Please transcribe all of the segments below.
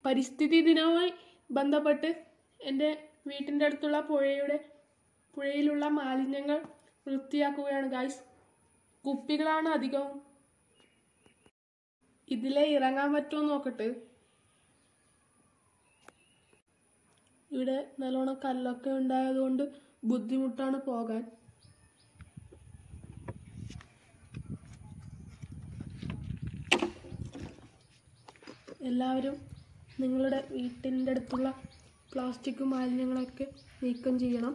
പരിസ്ഥിതി ദിനവുമായി ബന്ധപ്പെട്ട് എൻ്റെ വീട്ടിൻ്റെ അടുത്തുള്ള പുഴയുടെ പുഴയിലുള്ള മാലിന്യങ്ങൾ വൃത്തിയാക്കുകയാണ് ഗായ്സ് കുപ്പികളാണ് അധികവും ഇതിലെ ഇറങ്ങാൻ പറ്റുമോ നോക്കട്ടെ ഇവിടെ നല്ലോണം കല്ലൊക്കെ ഉണ്ടായതുകൊണ്ട് ബുദ്ധിമുട്ടാണ് പോകാൻ എല്ലാവരും നിങ്ങളുടെ വീട്ടിൻ്റെ അടുത്തുള്ള പ്ലാസ്റ്റിക് മാലിന്യങ്ങളൊക്കെ നീക്കം ചെയ്യണം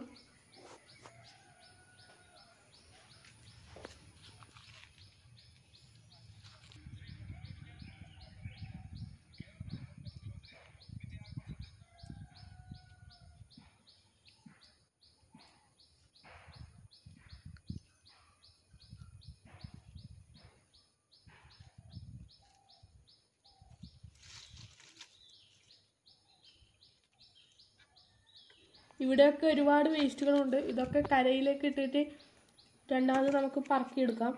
ഇവിടെയൊക്കെ ഒരുപാട് വേസ്റ്റുകളുണ്ട് ഇതൊക്കെ കരയിലേക്ക് ഇട്ടിട്ട് രണ്ടാമത് നമുക്ക് പറക്കിയെടുക്കാം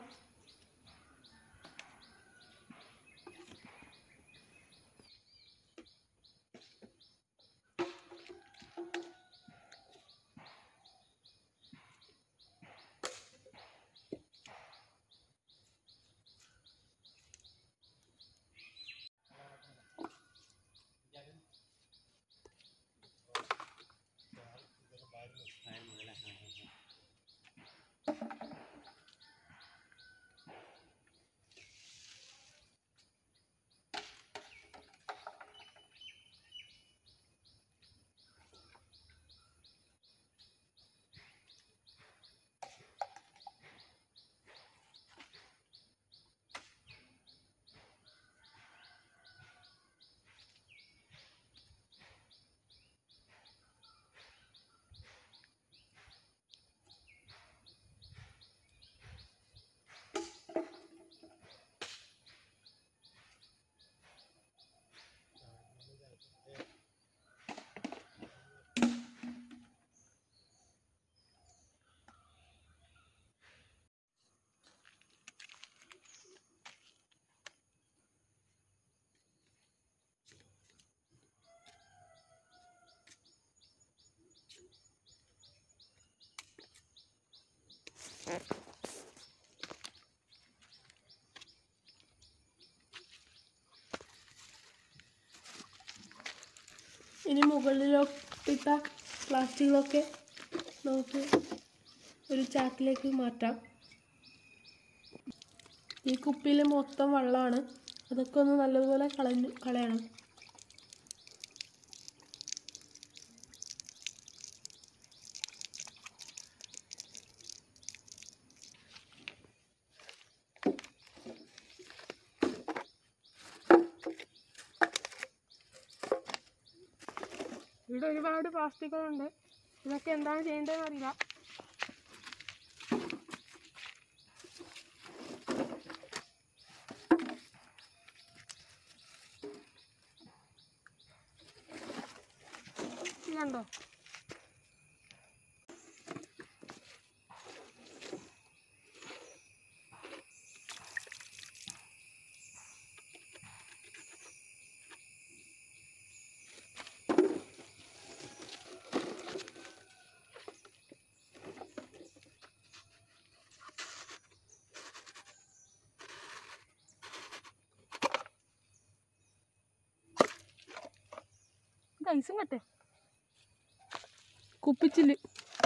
ഇനി മുകളിലോട്ടിട്ട പ്ലാസ്റ്റിക്കുകളൊക്കെ നമുക്ക് ഒരു ചാക്കിലേക്ക് മാറ്റാം ഈ കുപ്പിയിൽ മൊത്തം വെള്ളമാണ് അതൊക്കെ ഒന്ന് നല്ലതുപോലെ കളഞ്ഞ് കളയണം ഇവിടെ ഒരുപാട് പ്ലാസ്റ്റിക്കുകളുണ്ട് ഇതൊക്കെ എന്താണ് ചെയ്യേണ്ടതെന്ന് അറിയില്ല ഇതുണ്ടോ ഇത് ഐസും കട്ടെ കുപ്പിച്ചില്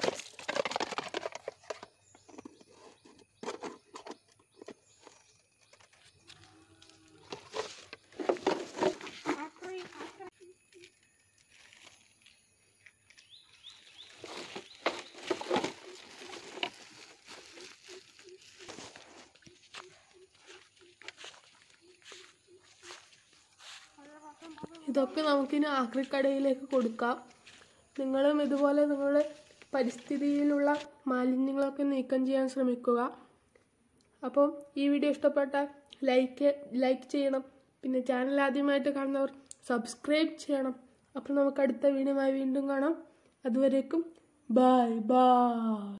ഇതൊക്കെ നമുക്കിനി ആക്രിക്കടയിലേക്ക് കൊടുക്കാം നിങ്ങളും ഇതുപോലെ നിങ്ങളുടെ പരിസ്ഥിതിയിലുള്ള മാലിന്യങ്ങളൊക്കെ നീക്കം ചെയ്യാൻ ശ്രമിക്കുക അപ്പം ഈ വീഡിയോ ഇഷ്ടപ്പെട്ടാൽ ലൈക്ക് ലൈക്ക് ചെയ്യണം പിന്നെ ചാനൽ ആദ്യമായിട്ട് കാണുന്നവർ സബ്സ്ക്രൈബ് ചെയ്യണം അപ്പോൾ നമുക്ക് അടുത്ത വീഡിയോയുമായി വീണ്ടും കാണാം അതുവരേക്കും ബൈ ബൈ